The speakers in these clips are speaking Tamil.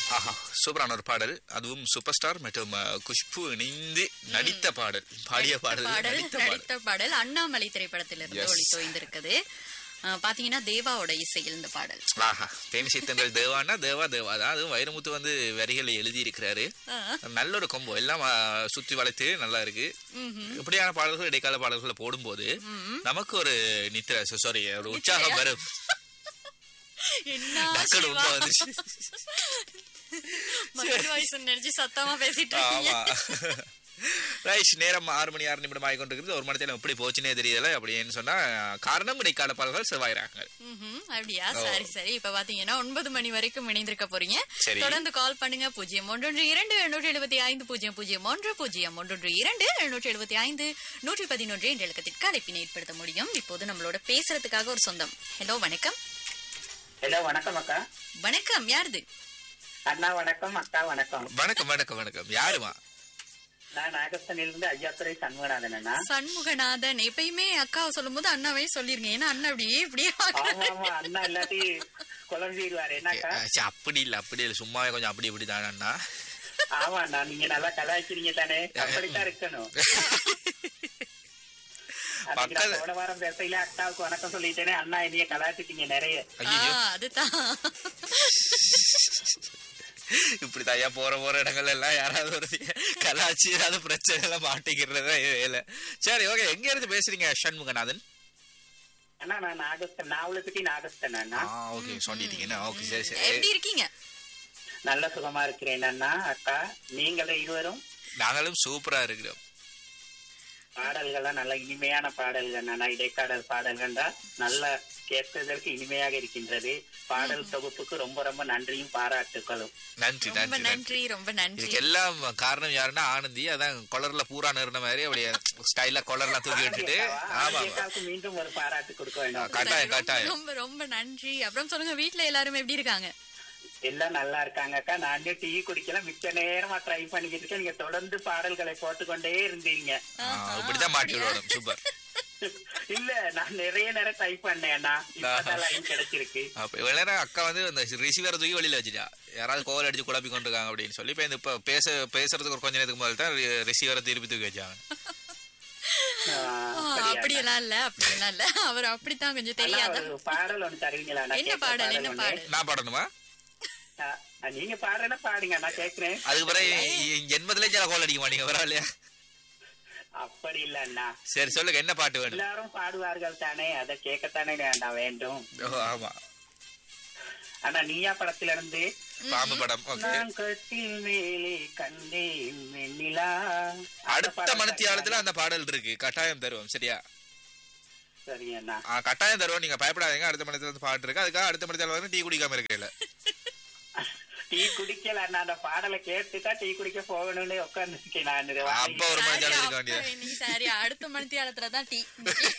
ஆஹா சூப்பரான ஒரு பாடல் அதுவும் சூப்பர் ஸ்டார் மற்றும் அஹ், குஷ்பு இணைந்து நடித்த பாடல் பாடிய பாடல் பாடல் நடித்த பாடல் நடித்த பாடல் அண்ணாமலை திரைப்படத்திலிருந்து Yes. ஒளி தோய்ந்திருக்குது அஹ், பாத்தீங்கன்னா தேவாவோட இசையில் இந்த பாடல் ஆஹா தேனிசை தென்றல் தேவானா தேவா தேவா தான் அதுவும் வைரமுத்து வந்து வரிகளை எழுதி இருக்கிறாரு ஆ. நல்ல ஒரு கொம்போ எல்லாம் அஹ், சுத்தி வளைத்து நல்லா இருக்கு ம்ஹும். இப்படியான பாடல்கள் இடைக்கால பாடல்களை போடும்போது நமக்கு ஒரு நித்திர சாரி ஒரு உற்சாகம் வரும் என்ன டக்குனு சிவா? உண்மை வந்துச்சு மகள் வயசு நினைச்சு சத்தமா பேசிட்டு இருக்கீங்க ஆமா ரைட் நேரம் ஆறு மணி ஆறு நிமிடம் ஆகி கொண்டிருக்குது ஒரு மணி நேரம் எப்படி போச்சுனே தெரியல அப்படின்னு சொன்னா காரணம் இடைக்கால பாடல்கள் செவ்வாயிறாங்க ம்ஹும். அப்படியா சரி சரி இப்ப பாத்தீங்கன்னா ஒன்பது மணி வரைக்கும் இணைந்திருக்க போறீங்க சரி. தொடர்ந்து கால் பண்ணுங்க பூஜ்ஜியம் ஒன்றொன்று இரண்டு எழுநூற்றி எழுபத்தி ஐந்து பூஜ்ஜியம் பூஜ்ஜியம் ஒன்று பூஜ்ஜியம் ஒன்றொன்று இரண்டு எழுநூற்றி எழுபத்தி ஐந்து நூற்றி பதினொன்று என்ற இலக்கத்திற்கு அழைப்பினை ஏற்படுத்த முடியும் இப்போது நம்மளோட பேசுறதுக்காக ஒரு சொந்தம் ஹலோ வணக்கம் ஹலோ வணக்கம் அக்கா வணக்கம் யாருது அண்ணா வணக்கம் அக்கா வணக்கம் வணக்கம் வணக்கம் வணக்கம் யாருமா நான் நாகஸ்தனிலிருந்து ஐயாத்துறை சண்முகநாதன் அண்ணா சண்முகநாதன் எப்பயுமே அக்காவை சொல்லும் போது அண்ணாவே சொல்லிருங்க ஏன்னா அண்ணா அப்படியே இப்படியே ஆமா ஆமா அண்ணா இல்லாட்டி குழம்பிடுவாரு என்னக்கா ச்சே, அப்படி இல்ல அப்படி இல்ல சும்மாவே கொஞ்சம் அப்படி இப்படி தானண்ணா ஆமா அண்ணா நீங்க நல்லா கலாய்க்கிறீங்க தானே அப்படித்தான் இருக்கணும் அன்னைக்கு நான் பக்கத்துல- போன வாரம் பேசையில அக்காவுக்கு வணக்கம் சொல்லிட்டேனே அண்ணா என்னைய கலாய்ச்சிட்டீங்க நிறைய ஐயோ ஆ, அதுதான் இப்படி தயா போற போற இடங்கள்ல எல்லாம் யாராவது ஒரு கலாச்சி ஏதாவது பிரச்சனை எல்லாம் மாட்டிக்கிறதா வேலை சரி ஓகே எங்க இருந்து பேசுறீங்க சண்முகநாதன் அண்ணா நான் நாகஸ்தன் நாவலப்பட்டி நாகஸ்தன் அண்ணா ஆ ஓகே சொல்லிட்டீங்கன்னா ஓகே சரி சரி எப்படி இருக்கீங்க நல்ல சுகமா இருக்கிறேன் அண்ணா அக்கா நீங்களும் இருவரும் நாங்களும் சூப்பரா இருக்கிறோம் பாடல்கள்லாம் நல்ல இனிமையான பாடல்கள் அண்ணா இடைக்காடல் பாடல்கள் தான் நல்ல கேட்பதற்கு இனிமையாக இருக்கின்றது பாடல் தொகுப்புக்கு ரொம்ப ரொம்ப நன்றியும் பாராட்டுகளும் நன்றி ரொம்ப நன்றி நன்றி நன்றி ரொம்ப நன்றி இதுக்கு எல்லாம் காரணம் யாருன்னா ஆனந்தி அதான் கொலர்ல பூரா நிறுன மாதிரி அப்படியே ஸ்டைலா கொலர்லாம் தூக்கி விட்டுட்டு ஆமா ஆமா. ஆனந்தியக்காவுக்கு மீண்டும் ஒரு பாராட்டு கொடுக்க வேண்டும் கட்டாயம் ரொம்ப- கட்டாயம் ரொம்ப ரொம்ப நன்றி அப்புறம் சொல்லுங்க வீட்ல எல்லாரும் எப்படி இருக்காங்க எல்லாம் நல்லா இருக்காங்க அக்கா நான் டீ குடிக்கல மிச்ச நேரமா ட்ரை பண்ணிக்கிட்டு இருக்கேன் நீங்க தொடர்ந்து பாடல்களை போட்டுக்கொண்டே இருந்தீங்க ஆ, இப்படிதான் மாட்டி விடணும் சூப்பர் இல்ல நான் நிறைய நேரம் ட்ரை பண்ணேன்னா இப்பதான் லைன் கிடைச்சிருக்கு அப்ப இவ்வளவு நேரம் அக்கா வந்து இந்த ரிசீவரை தூக்கி வெளியில வச்சுட்டா யாராவது கோல் அடிச்சு குழப்பி கொண்டிருக்காங்க அப்படின்னு சொல்லி இப்ப இந்த இப்ப பேச பேசுறதுக்கு ஒரு கொஞ்ச நேரத்துக்கு முதல்ல தான் ரிசீவரை திருப்பி தூக்கி வச்சாங்க ஆ, ஆ, அப்படியா? அப்படியெல்லாம் இல்ல அப்படியெல்லாம் இல்ல அவர் அப்படித்தான் கொஞ்சம் அண்ணா, தெரியாத ஒரு பாடல் ஒண்ணு தருவீங்களா நான் என்ன கேட்கிற பாடல் என்ன ஒண்ணு. பாடல் நான் பாடணுமா ஆ, நீங்க பாடுறேன்னா பாடுங்க நான் கேக்குறேன் அதுக்கு பிறகு ஜென்மத்திலே சில கோல் அடிக்க மாட்டீங்க பரவாயில்லையா அப்படி இல்ல அண்ணா சரி சொல்லுங்க என்ன பாட்டு வேணும் எல்லாரும் பாடுவார்கள் தானே அதை கேட்கத்தானே வேண்டாம் வேண்டும் ஓ, ஆமா ஆனா நீயா படத்துல இருந்து பாம்பு படம் ஓகே நான் கட்டில் மேலே கண்டேன் வெண்ணிலா அந்த அடுத்த பாடல் மனத்தியாலத்துல அந்த பாடல் இருக்கு கட்டாயம் தருவோம் சரியா சரி அண்ணா ஆ, கட்டாயம் தருவோம் நீங்க பயப்படாதீங்க அடுத்த மனத்துல பாட்டு இருக்கு அதுக்காக அடுத்த மனத்தியால வந்து டீ குடிக்காம இருக்கல டீ குடிக்கல அண்ணா அந்த பாடலை கேட்டுதான் டீ குடிக்க போகணும்னு உட்கார்ந்துருக்கேன் நான் இது அப்ப ஒரு சரி, மனத்தியால இருக்க அப்ப வேண்டியது இன்னைக்கு சரி அடுத்த மணித்தியாலத்துல தான் டீ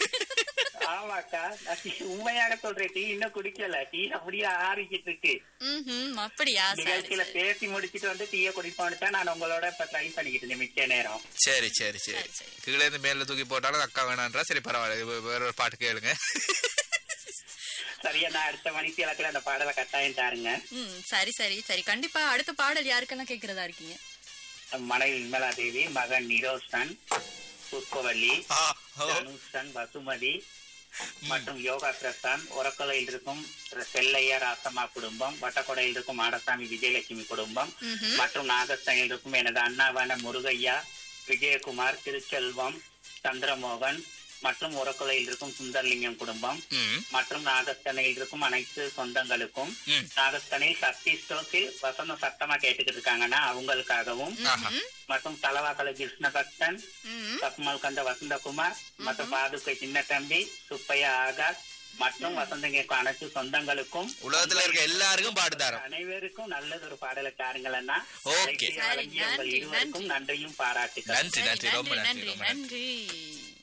ஆமாக்கா நான் டீ- உண்மையாக சொல்றேன் டீ இன்னும் குடிக்கல டீ அப்படியே ஆறிக்கிட்டு இருக்கு ம்ஹும், அப்படியா சரி நிகழ்ச்சியில சரி. பேசி முடிச்சிட்டு வந்து டீயை குடிப்போம்னு தான் நான் உங்களோட இப்ப ட்ரை பண்ணிக்கிட்டு இருந்தேன் மிச்ச நேரம் சரி சரி சரி சரி, சரி. கீழே இருந்து மேல தூக்கி போட்டாலும் அக்கா வேணான்றா சரி பரவாயில்ல இது வேற ஒரு பாட்டு கேளுங்க சரியா நான் அடுத்த மணிக்கு இலக்கில அந்த பாடலை கட்டாயம் தாருங்க ம் சரி சரி சரி கண்டிப்பா அடுத்த பாடல் யாருக்கெல்லாம் கேக்குறதா இருக்கீங்க மனைவி விமலா தேவி மகன் நிரோஷன் புஷ்பவல்லி ஆ, ஓ, தனுஷன் வசுமதி மற்றும் யோகா பிரசாந்த் உரக்கலையில் இருக்கும் செல்லையா ராசம்மா குடும்பம் வட்டக்கொடையில் இருக்கும் மாடசாமி விஜயலட்சுமி குடும்பம் ம்ஹும். மற்றும் நாகஸ்தனில் இருக்கும் எனது அண்ணாவான முருகையா விஜயகுமார் திருச்செல்வம் சந்திரமோகன் மற்றும் உரக்கொலையில் இருக்கும் சுந்தர்லிங்கம் குடும்பம் ம், மற்றும் நாகஸ்தனையில் இருக்கும் அனைத்து சொந்தங்களுக்கும் ம். நாகஸ்தனில் சக்தி ஸ்டோக்கில் வசந்தம் சத்தமா கேட்டுக்கிட்டு இருக்காங்கன்னா அவங்களுக்காகவும் ஆஹா. மற்றும் தலவாக்கலை கிருஷ்ண பக்தன் ம் சப்மல் கந்த வசந்தகுமார் மற்றும் பாதுகை சின்ன தம்பி சுப்பையா ஆகாஷ் மற்றும் வசந்தங்க அனைத்து சொந்தங்களுக்கும் உலகத்துல இருக்க எல்லாருக்கும் பாட்டு தரோம் அனைவருக்கும் நல்லதொரு பாடலை தாருங்களன்னா Okay. அழைத்து வழங்கிய உங்கள் நன்றி, இருவருக்கும் நன்றியும் பாராட்டுகள் நன்றி நன்றி ரொம்ப நன்றி நன்றி ரொம்ப நன்றி நன்றி